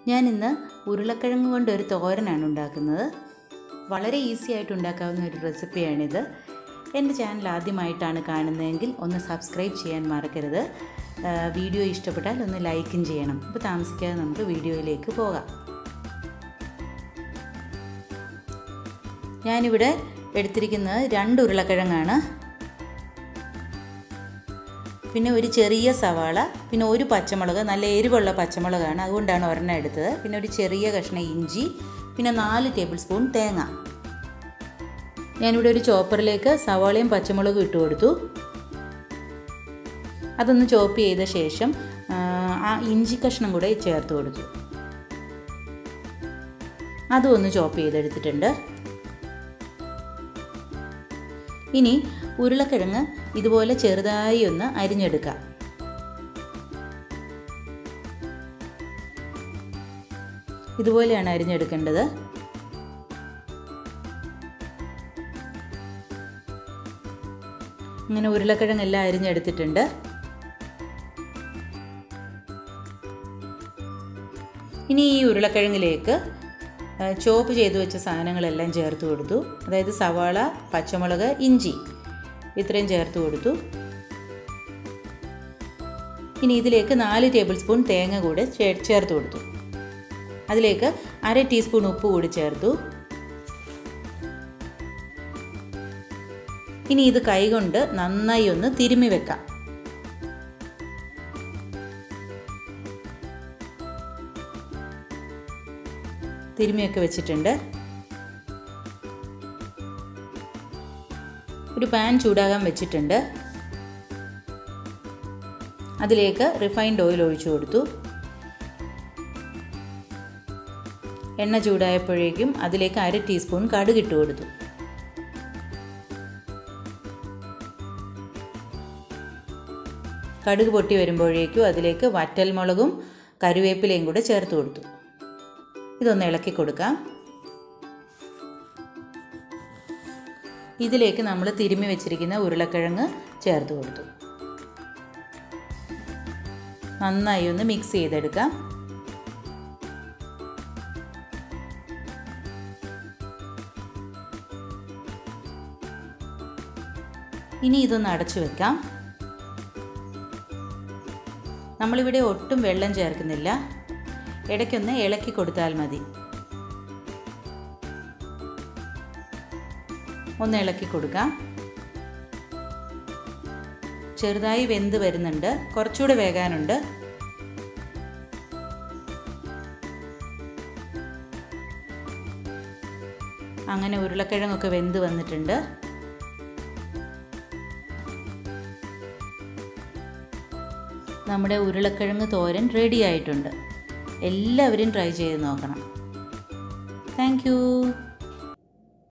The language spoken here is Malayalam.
ഞാൻ ഇന്ന് ഉരുളക്കിഴങ്ങ് കൊണ്ട് ഒരു തോരനാണ് ഉണ്ടാക്കുന്നത് വളരെ ഈസി ആയിട്ട് ഉണ്ടാക്കാവുന്ന ഒരു റെസിപ്പിയാണിത് എൻ്റെ ചാനൽ ആദ്യമായിട്ടാണ് കാണുന്നതെങ്കിൽ ഒന്ന് സബ്സ്ക്രൈബ് ചെയ്യാൻ മറക്കരുത് ആ, വീഡിയോ ഇഷ്ടപ്പെട്ടാൽ ഒന്ന് ലൈക്കും ചെയ്യണം അപ്പോൾ താമസിക്കാതെ നമുക്ക് വീഡിയോയിലേക്ക് പോകാം ഞാനിവിടെ എടുത്തിരിക്കുന്നത് രണ്ട് ഉരുളക്കിഴങ്ങാണ് പിന്നെ ഒരു ചെറിയ സവാള പിന്നെ ഒരു പച്ചമുളക് നല്ല എരിവുള്ള പച്ചമുളകാണ് അതുകൊണ്ടാണ് ഒരെണ്ണം എടുത്തത് പിന്നെ ഒരു ചെറിയ കഷ്ണം ഇഞ്ചി പിന്നെ നാല് ടേബിൾ സ്പൂൺ തേങ്ങ ഞാനിവിടെ ഒരു ചോപ്പറിലേക്ക് സവാളയും പച്ചമുളകും ഇട്ട് കൊടുത്തു അതൊന്ന് ചോപ്പ് ചെയ്ത ശേഷം ആ, ആ ഇഞ്ചി കഷ്ണം കൂടെ ചേർത്ത് കൊടുത്തു അതും ഒന്ന് ചോപ്പ് ചെയ്തെടുത്തിട്ടുണ്ട് ഇനി ഉരുളക്കിഴങ്ങ് ഇതുപോലെ ചെറുതായി ഒന്ന് അരിഞ്ഞെടുക്കാം ഇതുപോലെയാണ് അരിഞ്ഞെടുക്കേണ്ടത് ഇങ്ങനെ ഉരുളക്കിഴങ്ങെല്ലാം അരിഞ്ഞെടുത്തിട്ടുണ്ട് ഇനി ഈ ഉരുളക്കിഴങ്ങിലേക്ക് ആ, ചോപ്പ് ചെയ്ത് വെച്ച സാധനങ്ങളെല്ലാം ചേർത്ത് കൊടുത്തു അതായത് സവാള പച്ചമുളക് ഇഞ്ചി ഇത്രയും ചേർത്ത് കൊടുത്തു ഇനി ഇതിലേക്ക് നാല് ടേബിൾ സ്പൂൺ തേങ്ങ കൂടെ ചേ- ചേർത്ത് കൊടുത്തു അതിലേക്ക് അര ടീസ്പൂൺ ഉപ്പ് കൂടി ചേർത്തു ഇനി ഇത് കൈകൊണ്ട് നന്നായി ഒന്ന് തിരുമ്മി വെക്കാം തിരുമ്മിയൊക്കെ വെച്ചിട്ടുണ്ട് ഒരു പാൻ ചൂടാകാൻ വെച്ചിട്ടുണ്ട് അതിലേക്ക് റിഫൈൻഡ് ഓയിൽ ഒഴിച്ചു കൊടുത്തു എണ്ണ ചൂടായപ്പോഴേക്കും അതിലേക്ക് അര ടീസ്പൂൺ കടുക് ഇട്ട് കൊടുത്തു കടുക് പൊട്ടി വരുമ്പോഴേക്കും അതിലേക്ക് വറ്റൽമുളകും കരുവേപ്പിലയും കൂടെ ചേർത്ത് കൊടുത്തു ഇതൊന്ന് ഇളക്കി കൊടുക്കാം ഇതിലേക്ക് നമ്മൾ തിരുമ്മി വെച്ചിരിക്കുന്ന ഉരുളക്കിഴങ്ങ് ചേർത്ത് കൊടുത്തു നന്നായി ഒന്ന് മിക്സ് ചെയ്തെടുക്കാം ഇനി ഇതൊന്ന് അടച്ചു വെക്കാം നമ്മളിവിടെ ഒട്ടും വെള്ളം ചേർക്കുന്നില്ല ഇടയ്ക്കൊന്ന് ഇളക്കി കൊടുത്താൽ മതി ഒന്ന് ഇളക്കി കൊടുക്കാം ചെറുതായി വെന്ത് വരുന്നുണ്ട് കുറച്ചുകൂടെ വേകാനുണ്ട് അങ്ങനെ ഉരുളക്കിഴങ്ങൊക്കെ വെന്ത് വന്നിട്ടുണ്ട് നമ്മുടെ ഉരുളക്കിഴങ്ങ് തോരൻ റെഡി ആയിട്ടുണ്ട് എല്ലാവരും ട്രൈ ചെയ്ത് നോക്കണം താങ്ക്